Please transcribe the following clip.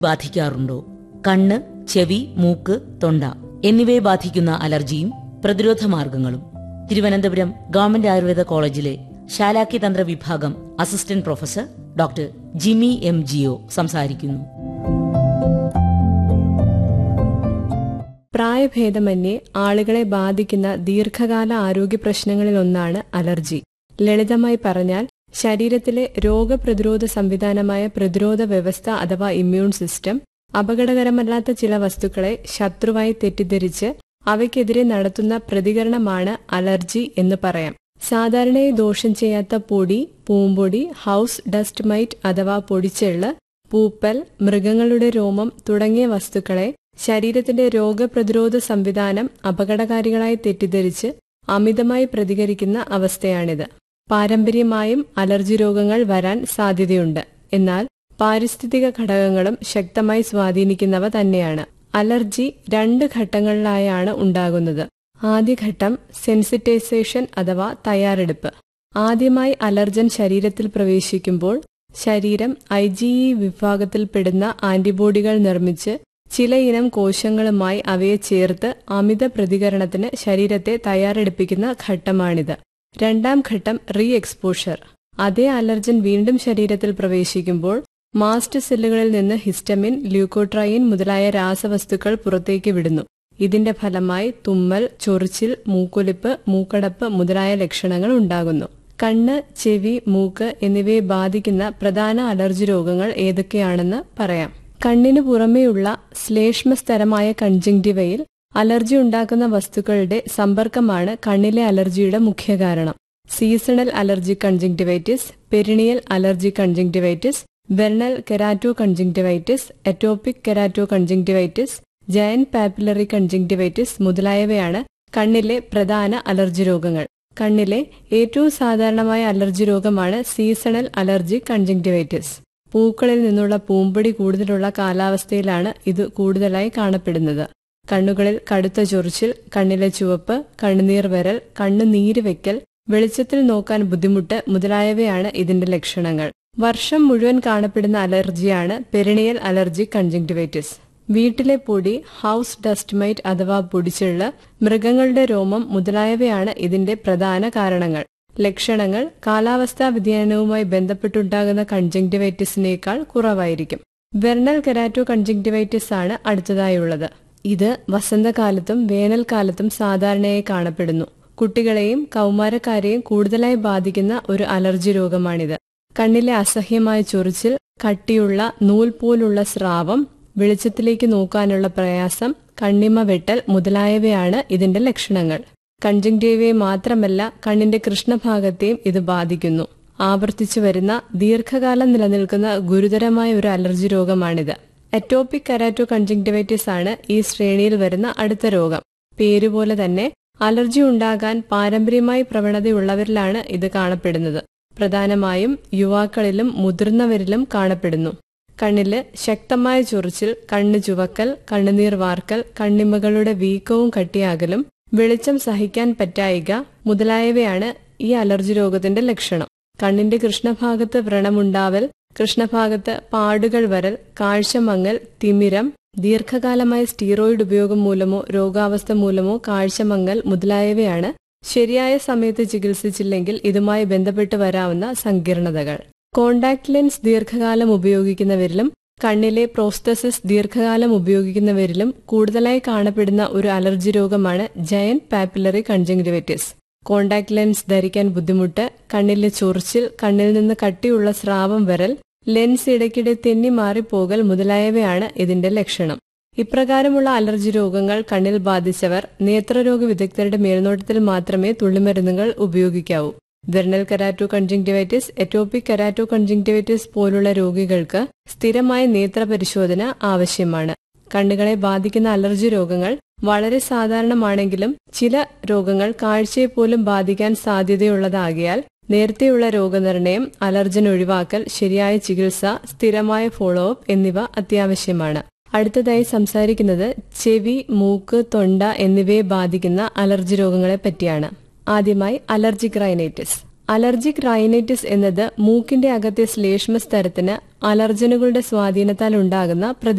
ബാധിക്കാറുണ്ടോ കണ്ണ് ചെവി മൂക്ക് തൊണ്ട എന്നിവയെ ബാധിക്കുന്ന അലർജിയും പ്രതിരോധ മാർഗങ്ങളും തിരുവനന്തപുരം ഗവൺമെന്റ് ആയുർവേദ കോളേജിലെ ശാലാക്കി തന്ത്ര വിഭാഗം assistant professor doctor Jimi M Jio സംസാരിക്കുന്നു പ്രായഭേദമന്യേ ആളുകളെ ബാധിക്കുന്ന ദീർഘകാല ആരോഗ്യ പ്രശ്നങ്ങളിലൊന്നാണ് അലർജി ലളിതമായി പറഞ്ഞാൽ ശരീരത്തിലെ രോഗപ്രതിരോധ സംവിധാനമായ പ്രതിരോധ വ്യവസ്ഥ അഥവാ ഇമ്മ്യൂൺ സിസ്റ്റം അപകടകരമല്ലാത്ത ചില വസ്തുക്കളെ ശത്രുവായി തെറ്റിദ്ധരിച്ച് അവയ്ക്കെതിരെ നടത്തുന്ന പ്രതികരണമാണ് അലർജി എന്ന് പറയാം സാധാരണയായി ദോഷം ചെയ്യാത്ത പൊടി പൂമ്പൊടി ഹൗസ് ഡസ്റ്റ് മൈറ്റ് അഥവാ പൊടിച്ചെള്ള് പൂപ്പൽ മൃഗങ്ങളുടെ രോമം തുടങ്ങിയ വസ്തുക്കളെ ശരീരത്തിന്റെ രോഗപ്രതിരോധ സംവിധാനം അപകടകാരികളായി തെറ്റിദ്ധരിച്ച് അമിതമായി പ്രതികരിക്കുന്ന അവസ്ഥയാണിത് പാരമ്പര്യമായും അലർജി രോഗങ്ങൾ വരാൻ സാധ്യതയുണ്ട് എന്നാൽ പാരിസ്ഥിതിക ഘടകങ്ങളും ശക്തമായി സ്വാധീനിക്കുന്നവ തന്നെയാണ് അലർജി രണ്ട് ഘട്ടങ്ങളിലായാണ് ഉണ്ടാകുന്നത് ആദ്യഘട്ടം സെൻസിറ്റൈസേഷൻ അഥവാ തയ്യാറെടുപ്പ് ആദ്യമായി അലർജൻ ശരീരത്തിൽ പ്രവേശിക്കുമ്പോൾ ശരീരം ഐ ജി ഇ വിഭാഗത്തിൽപ്പെടുന്ന ആന്റിബോഡികൾ നിർമ്മിച്ച് ചിലയിനം കോശങ്ങളുമായി അവയെ ചേർത്ത് അമിത പ്രതികരണത്തിന് ശരീരത്തെ തയ്യാറെടുപ്പിക്കുന്ന ഘട്ടമാണിത് രണ്ടാം ഘട്ടം റീ എക്സ്പോഷർ അതേ അലർജൻ വീണ്ടും ശരീരത്തിൽ പ്രവേശിക്കുമ്പോൾ മാസ്റ്റ് സെല്ലുകളിൽ നിന്ന് ഹിസ്റ്റമിൻ ല്യൂക്കോട്രൈൻ മുതലായ രാസവസ്തുക്കൾ പുറത്തേക്ക് വിടുന്നു ഇതിന്റെ ഫലമായി തുമ്മൽ ചൊറിച്ചിൽ മൂക്കൊലിപ്പ് മൂക്കടപ്പ് മുതലായ ലക്ഷണങ്ങൾ ഉണ്ടാകുന്നു കണ്ണ് ചെവി മൂക്ക് എന്നിവയെ ബാധിക്കുന്ന പ്രധാന അലർജി രോഗങ്ങൾ ഏതൊക്കെയാണെന്ന് പറയാം കണ്ണിനു പുറമേയുള്ള ശ്ലേഷ്മസ്തരമായ കൺജങ്ടിവയിൽ അലർജി ഉണ്ടാക്കുന്ന വസ്തുക്കളുടെ സമ്പർക്കമാണ് കണ്ണിലെ അലർജിയുടെ മുഖ്യ കാരണം seasonal allergy conjunctivitis perennial allergy conjunctivitis vernal keratoconjunctivitis atopic keratoconjunctivitis giant papillary conjunctivitis മുതലായവയാണ് കണ്ണിലെ പ്രധാന അലർജി രോഗങ്ങൾ കണ്ണിലെ ഏറ്റവും സാധാരണമായ അലർജി രോഗമാണ് സീസണൽ അലർജി കൺജങ്ടിവൈറ്റിസ് പൂക്കളിൽ നിന്നുള്ള പൂമ്പൊടി കൂടുതലുള്ള കാലാവസ്ഥയിലാണ് ഇത് കൂടുതലായി കാണപ്പെടുന്നത് കണ്ണുകളിൽ കടുത്ത ചൊറിച്ചിൽ കണ്ണിലെ ചുവപ്പ് കണ്ണുനീർ വരൽ കണ്ണു നീര് വെക്കൽ വെളിച്ചത്തിൽ നോക്കാൻ ബുദ്ധിമുട്ട് മുതലായവയാണ് ഇതിന്റെ ലക്ഷണങ്ങൾ വർഷം മുഴുവൻ കാണപ്പെടുന്ന അലർജിയാണ് പെരിണിയൽ അലർജി കൺജങ്ടിവൈറ്റിസ് വീട്ടിലെ പൊടി ഹൗസ് ഡസ്റ്റ് മൈറ്റ് അഥവാ പൊടിച്ചുള്ള മൃഗങ്ങളുടെ രോമം മുതലായവയാണ് ഇതിന്റെ പ്രധാന കാരണങ്ങൾ ലക്ഷണങ്ങൾ കാലാവസ്ഥാ വ്യതിയാനവുമായി ബന്ധപ്പെട്ടുണ്ടാകുന്ന കൺജങ്ടിവൈറ്റിസിനേക്കാൾ കുറവായിരിക്കും വെർണൽ കെരാറ്റോ കൺജങ്ടിവൈറ്റിസ് ആണ് അടുത്തതായുള്ളത് ഇത് വസന്തകാലത്തും വേനൽക്കാലത്തും സാധാരണയായി കാണപ്പെടുന്നു കുട്ടികളെയും കൗമാരക്കാരെയും കൂടുതലായി ബാധിക്കുന്ന ഒരു അലർജി രോഗമാണിത് കണ്ണിലെ അസഹ്യമായ ചൊറിച്ചിൽ കട്ടിയുള്ള നൂൽ പോലുള്ള സ്രാവം വെളിച്ചത്തിലേക്ക് നോക്കാനുള്ള പ്രയാസം കണ്ണിമ വെട്ടൽ മുതലായവയാണ് ഇതിന്റെ ലക്ഷണങ്ങൾ കൺജങ്ടീവയെ മാത്രമല്ല കണ്ണിന്റെ കൃഷ്ണഭാഗത്തെയും ഇത് ബാധിക്കുന്നു ആവർത്തിച്ചു വരുന്ന ദീർഘകാലം നിലനിൽക്കുന്ന ഗുരുതരമായ ഒരു അലർജി രോഗമാണിത് എറ്റോപിക് കരാറ്റോ കൺജങ്ടിവൈറ്റിസ് ആണ് ഈ ശ്രേണിയിൽ വരുന്ന അടുത്ത രോഗം പേരുപോലെ തന്നെ അലർജി ഉണ്ടാകാൻ പാരമ്പര്യമായി പ്രവണതയുള്ളവരിലാണ് ഇത് കാണപ്പെടുന്നത് പ്രധാനമായും യുവാക്കളിലും മുതിർന്നവരിലും കാണപ്പെടുന്നു കണ്ണില് ശക്തമായ ചൊറിച്ചിൽ കണ്ണ് ചുവക്കൽ കണ്ണുനീർ വാർക്കൽ കണ്ണിമകളുടെ വീക്കവും കട്ടിയാകലും വെളിച്ചം സഹിക്കാൻ പറ്റായിക മുതലായവയാണ് ഈ അലർജി രോഗത്തിന്റെ ലക്ഷണം കണ്ണിന്റെ കൃഷ്ണഭാഗത്ത് വ്രണമുണ്ടാവൽ കൃഷ്ണഭാഗത്ത് പാടുകൾ വരൽ കാഴ്ചമങ്ങൽ തിമിരം ദീർഘകാലമായ സ്റ്റീറോയിഡ് ഉപയോഗം മൂലമോ രോഗാവസ്ഥ മൂലമോ കാഴ്ചമങ്ങൽ മുതലായവയാണ് ശരിയായ സമയത്ത് ചികിത്സിച്ചില്ലെങ്കിൽ ഇതുമായി ബന്ധപ്പെട്ട് വരാവുന്ന സങ്കീർണതകൾ കോണ്ടാക്ട് ലെൻസ് ദീർഘകാലം ഉപയോഗിക്കുന്നവരിലും കണ്ണിലെ പ്രോസ്തസിസ് ദീർഘകാലം ഉപയോഗിക്കുന്നവരിലും കൂടുതലായി കാണപ്പെടുന്ന ഒരു അലർജി രോഗമാണ് giant papillary conjunctivitis contact lens ധരിക്കാൻ ബുദ്ധിമുട്ട് കണ്ണിലെ ചൊറിച്ചിൽ കണ്ണിൽ നിന്ന് കട്ടിയുള്ള സ്രാവം വരൽ ലെൻസ് ഇടയ്ക്കിടെ തെന്നി മാറിപ്പോകൽ മുതലായവയാണ് ഇതിന്റെ ലക്ഷണം ഇപ്രകാരമുള്ള അലർജി രോഗങ്ങൾ കണ്ണിൽ ബാധിച്ചവർ നേത്രരോഗ വിദഗ്ധരുടെ മേൽനോട്ടത്തിൽ മാത്രമേ തുള്ളിമരുന്നുകൾ ഉപയോഗിക്കാവൂ vernal keratoconjunctivitis atopic keratoconjunctivitis പോലുള്ള രോഗികൾക്ക് സ്ഥിരമായ നേത്ര പരിശോധന ആവശ്യമാണ് കണ്ണുകളെ ബാധിക്കുന്ന അലർജി രോഗങ്ങൾ വളരെ സാധാരണമാണെങ്കിലും ചില രോഗങ്ങൾ കാഴ്ചയെ പോലും ബാധിക്കാൻ സാധ്യതയുള്ളതാകിയാൽ നേരത്തെയുള്ള രോഗനിർണയം അലർജൻ ഒഴിവാക്കൽ ശരിയായ ചികിത്സ സ്ഥിരമായ ഫോളോ അപ്പ് എന്നിവ അത്യാവശ്യമാണ് അടുത്തതായി സംസാരിക്കുന്നത് ചെവി മൂക്ക് തൊണ്ട എന്നിവയെ ബാധിക്കുന്ന അലർജി രോഗങ്ങളെ പറ്റിയാണ് ആദ്യമായി അലർജിക് റൈനൈറ്റിസ് അലർജിക് റൈനൈറ്റിസ് എന്നത് മൂക്കിന്റെ അകത്തെ ശ്ലേഷ്മ സ്തരത്തിന് അലർജനുകളുടെ സ്വാധീനത്താൽ ഉണ്ടാകുന്ന